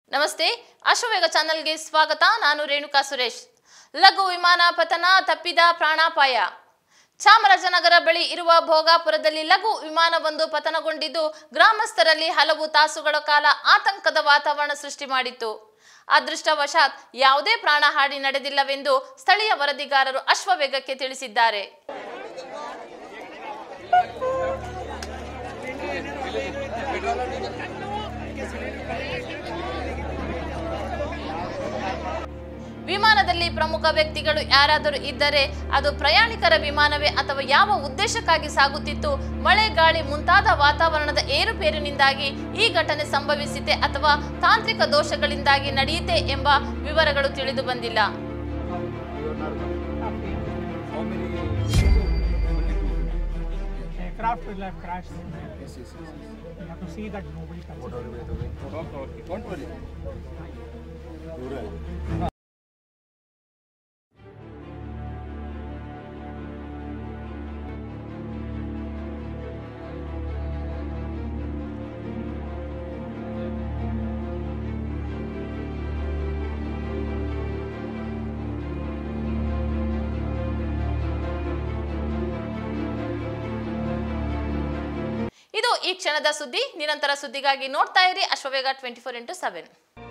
ನಮಸ್ತೆ ಅಶ್ವವೇಗ ಚಾನೆಲ್ಗೆ ಸ್ವಾಗತ ನಾನು ರೇಣುಕಾ ಸುರೇಶ್ ಲಘು ವಿಮಾನ ಪತನ ತಪ್ಪಿದ ಪ್ರಾಣಾಪಾಯ ಚಾಮರಾಜನಗರ ಬಳಿ ಇರುವ ಭೋಗಾಪುರದಲ್ಲಿ ಲಘು ವಿಮಾನವೊಂದು ಪತನಗೊಂಡಿದ್ದು ಗ್ರಾಮಸ್ಥರಲ್ಲಿ ಹಲವು ತಾಸುಗಳ ಕಾಲ ಆತಂಕದ ವಾತಾವರಣ ಸೃಷ್ಟಿ ಮಾಡಿತ್ತು ಅದೃಷ್ಟವಶಾತ್ ಯಾವುದೇ ಪ್ರಾಣಹಾನಿ ನಡೆದಿಲ್ಲವೆಂದು ಸ್ಥಳೀಯ ವರದಿಗಾರರು ಅಶ್ವವೇಗಕ್ಕೆ ತಿಳಿಸಿದ್ದಾರೆ ವಿಮಾನದಲ್ಲಿ ಪ್ರಮುಖ ವ್ಯಕ್ತಿಗಳು ಯಾರಾದರೂ ಇದ್ದರೆ ಅದು ಪ್ರಯಾಣಿಕರ ವಿಮಾನವೇ ಅಥವಾ ಯಾವ ಉದ್ದೇಶಕ್ಕಾಗಿ ಸಾಗುತ್ತಿತ್ತು ಮಳೆ ಗಾಳಿ ಮುಂತಾದ ವಾತಾವರಣದ ಏರುಪೇರಿನಿಂದಾಗಿ ಈ ಘಟನೆ ಸಂಭವಿಸಿತೆ ಅಥವಾ ತಾಂತ್ರಿಕ ದೋಷಗಳಿಂದಾಗಿ ನಡೆಯಿತೆ ಎಂಬ ವಿವರಗಳು ತಿಳಿದು ಬಂದಿಲ್ಲ How many? aircraft will have crashed. Yes, yes, yes. yes. You have to see that nobody touches. What are we doing? Okay, okay. Don't worry. ಇವ್ರೆ ಇದು ಈ ಕ್ಷಣದ ಸುದ್ದಿ ನಿರಂತರ ಸುದ್ದಿಗಾಗಿ ನೋಡ್ತಾ ಇರಿ Ashwavega twenty four into seven